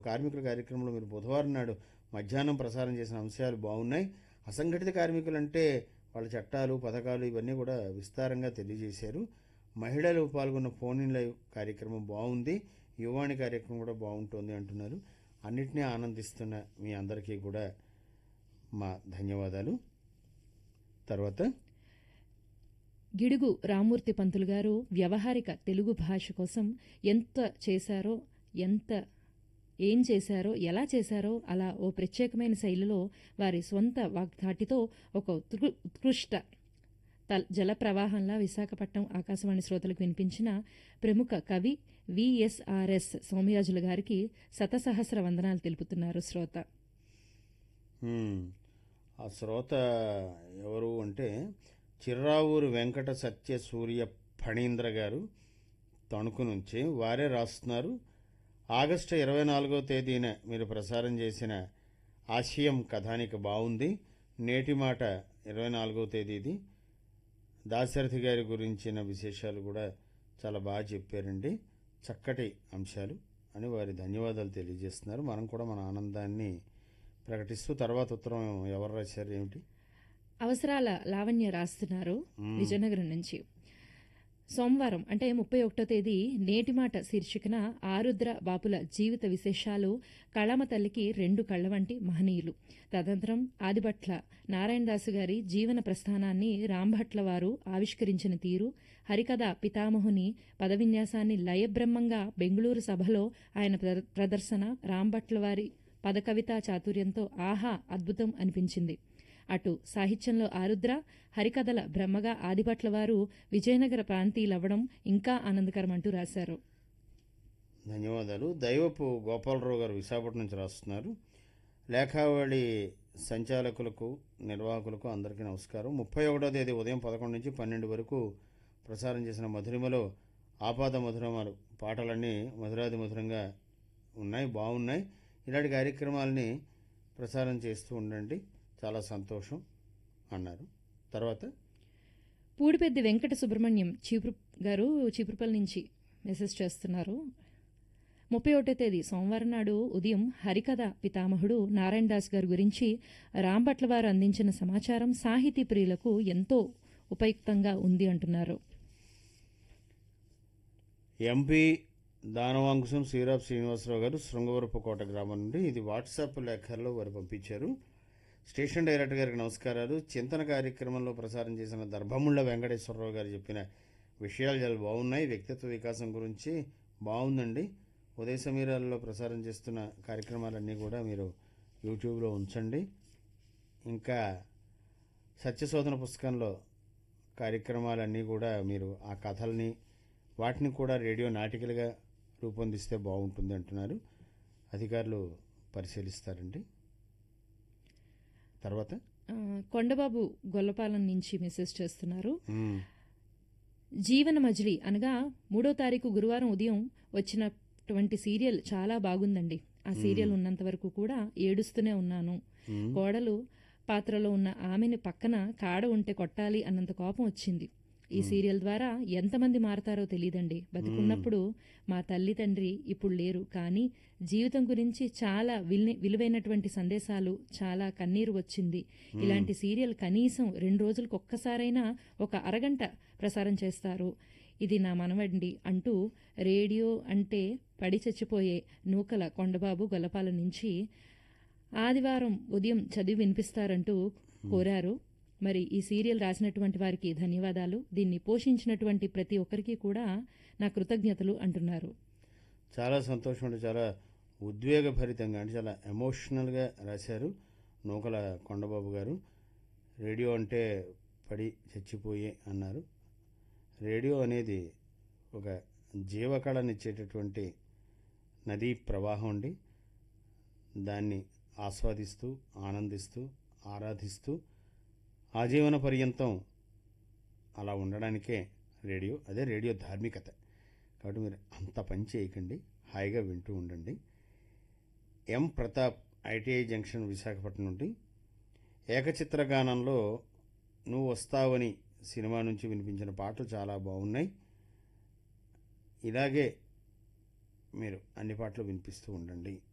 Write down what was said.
కార్మికుల కార్యక్రమంలో మీరు బుధవారం నాడు మధ్యాహ్నం ప్రసారం చేసిన అంశాలు బాగున్నాయి అసంఘటిత కార్మికులు అంటే వాళ్ళ చట్టాలు పథకాలు ఇవన్నీ కూడా విస్తారంగా తెలియజేశారు మహిళలు పాల్గొన్న ఫోన్ ఇన్ లైవ్ కార్యక్రమం బాగుంది యువాణి కార్యక్రమం కూడా బాగుంటుంది అంటున్నారు అన్నిటినీ ఆనందిస్తున్న మీ అందరికీ కూడా మా ధన్యవాదాలు తర్వాత గిడుగు రామూర్తి పంతులు గారు వ్యవహారిక తెలుగు భాష కోసం ఎంత చేశారో ఎంత ఏం చేశారో ఎలా చేశారో అలా ఓ ప్రత్యేకమైన శైలిలో వారి స్వంత వాగ్ధాటితో ఒక ఉత్కృ- ఉత్కృష్ట తల్- జల ప్రవాహంలా విశాఖపట్నం ఆకాశవాణి శ్రోతలకు వినిపించిన ప్రముఖ కవి విఎస్ఆర్ఎస్ సోమయాజుల గారికి శతసహస్ర వందనాలు తెలుపుతున్నారు శ్రోత హ్మ్. ఆ శ్రోత ఎవరు అంటే చిర్రావూరు వెంకట సత్య సూర్య ఫణీంద్ర గారు తణుకు నుంచి వారే రాస్తున్నారు ఆగస్టు ఇరవై నాలుగో తేదీన మీరు ప్రసారం చేసిన ఆశయం కథానిక బాగుంది నేటి మాట ఇరవై నాలుగో తేదీది దాశరథి గారి గురించిన విశేషాలు కూడా చాలా బాగా చెప్పారండి చక్కటి అంశాలు అని వారి ధన్యవాదాలు తెలియజేస్తున్నారు మనం కూడా మన ఆనందాన్ని ప్రకటిస్తూ తర్వాత ఉత్తరం ఎవరు రాశారు ఏమిటి అవసరాల లావణ్య రాస్తున్నారు విజయనగరం నుంచి సోమవారం అంటే ముప్పై ఒకటో తేదీ నేటి మాట శీర్షికన ఆరుద్ర బాపుల జీవిత విశేషాలు కళమ తల్లికి రెండు కళ్ళ వంటి మహనీయులు తదనంతరం ఆదిభట్ల నారాయణదాసు గారి జీవన ప్రస్థానాన్ని రాంభట్ల వారు ఆవిష్కరించిన తీరు హరికథ పితామహుని పదవిన్యాసాన్ని లయబ్రహ్మంగా బెంగుళూరు సభలో ఆయన ప్ర- ప్రదర్శన రాంభట్ల వారి పదకవితా చాతుర్యంతో ఆహా అద్భుతం అనిపించింది అటు సాహిత్యంలో ఆరుద్ర హరికథల బ్రహ్మగా ఆదిపట్ల వారు విజయనగర ప్రాంతీయులవ్వడం ఇంకా ఆనందకరం అంటూ రాశారు ధన్యవాదాలు దైవపు గోపాలరావు గారు విశాఖపట్నం నుంచి రాస్తున్నారు లేఖావళి సంచాలకులకు నిర్వాహకులకు అందరికీ నమస్కారం ముప్పై ఒకటో తేదీ ఉదయం పదకొండు నుంచి పన్నెండు వరకు ప్రసారం చేసిన మధురిమలో ఆపాద మధురమాలు పాటలన్నీ మధురాది మధురంగా ఉన్నాయి బాగున్నాయి ఇలాంటి కార్యక్రమాలని ప్రసారం చేస్తూ ఉండండి చాలా సంతోషం అన్నారు తర్వాత పూడిపెద్ది వెంకట సుబ్రహ్మణ్యం చీపురు గారు చీపురుపల్లి నుంచి మెసేజ్ చేస్తున్నారు ముప్పై ఒకటో తేదీ సోమవారం నాడు ఉదయం హరికథ పితామహుడు నారాయణ దాస్ గారి గురించి రాంభట్ల వారు అందించిన సమాచారం సాహితీ ప్రియులకు ఎంతో ఉపయుక్తంగా ఉంది అంటున్నారు ఎంపీ దానవాంకుశం శ్రీరాబ్ శ్రీనివాసరావు గారు శృంగవరపుకోట గ్రామం నుండి ఇది వాట్సాప్ లేఖల్లో వారు పంపించారు స్టేషన్ డైరెక్టర్ గారికి నమస్కారాలు చింతన కార్యక్రమంలో ప్రసారం చేసిన దర్భముళ్ళ వెంకటేశ్వరరావు గారు చెప్పిన విషయాలు చాలా బాగున్నాయి వ్యక్తిత్వ వికాసం గురించి బాగుందండి ఉదయ సమీరాలలో ప్రసారం చేస్తున్న కార్యక్రమాలన్నీ కూడా మీరు యూట్యూబ్లో ఉంచండి ఇంకా సత్యశోధన పుస్తకంలో కార్యక్రమాలన్నీ కూడా మీరు ఆ కథల్ని వాటిని కూడా రేడియో నాటికలుగా రూపొందిస్తే బాగుంటుంది అంటున్నారు అధికారులు పరిశీలిస్తారండి తర్వాత ఆ, కొండబాబు గొల్లపాలెం నుంచి మెసేజ్ చేస్తున్నారు మ్మ్. జీవన మజిలీ అనగా మూడో తారీఖు గురువారం ఉదయం వచ్చినటువంటి సీరియల్ చాలా బాగుందండి ఆ సీరియల్ ఉన్నంత వరకు కూడా ఏడుస్తూనే ఉన్నాను మ్మ్. కోడలు పాత్రలో ఉన్న ఆమెని పక్కన కాడ ఉంటే కొట్టాలి అన్నంత కోపం వచ్చింది ఈ సీరియల్ ద్వారా ఎంతమంది మారతారో తెలియదండి బతికున్నప్పుడు మా తల్లి తండ్రి ఇప్పుడు లేరు కానీ జీవితం గురించి చాలా విల్ని- విలువైనటువంటి సందేశాలు చాలా కన్నీరు వచ్చింది ఇలాంటి సీరియల్ కనీసం రెండు రోజులకు ఒక్కసారైనా ఒక అరగంట ప్రసారం చేస్తారు ఇది నా మనవండి అంటూ రేడియో అంటే పడి చచ్చిపోయే నూకల కొండబాబు గొల్లపాల నుంచి ఆదివారం ఉదయం చదివి వినిపిస్తారంటూ కోరారు మరి ఈ సీరియల్ రాసినటువంటి వారికి ధన్యవాదాలు దీన్ని పోషించినటువంటి ప్రతి ఒక్కరికి కూడా నా కృతజ్ఞతలు అంటున్నారు చాలా సంతోషం అండి చాలా ఉద్వేగభరితంగా అంటే చాలా ఎమోషనల్గా రాశారు నూకల కొండబాబు గారు రేడియో అంటే పడి చచ్చిపోయే అన్నారు రేడియో అనేది ఒక జీవకళనిచ్చేటటువంటి నదీ ప్రవాహం అండి దాన్ని ఆస్వాదిస్తూ ఆనందిస్తూ ఆరాధిస్తూ ఆజీవన పర్యంతం అలా ఉండడానికే రేడియో అదే రేడియో ధార్మికత కాబట్టి మీరు అంత పని చేయకండి హాయిగా వింటూ ఉండండి M Pratap ITI junction Visakhapatnam నుండి ఏకచిత్రగానంలో నువ్వు వస్తావని సినిమా నుంచి వినిపించిన పాటలు చాలా బాగున్నాయి ఇలాగే మీరు అన్ని పాటలు వినిపిస్తూ ఉండండి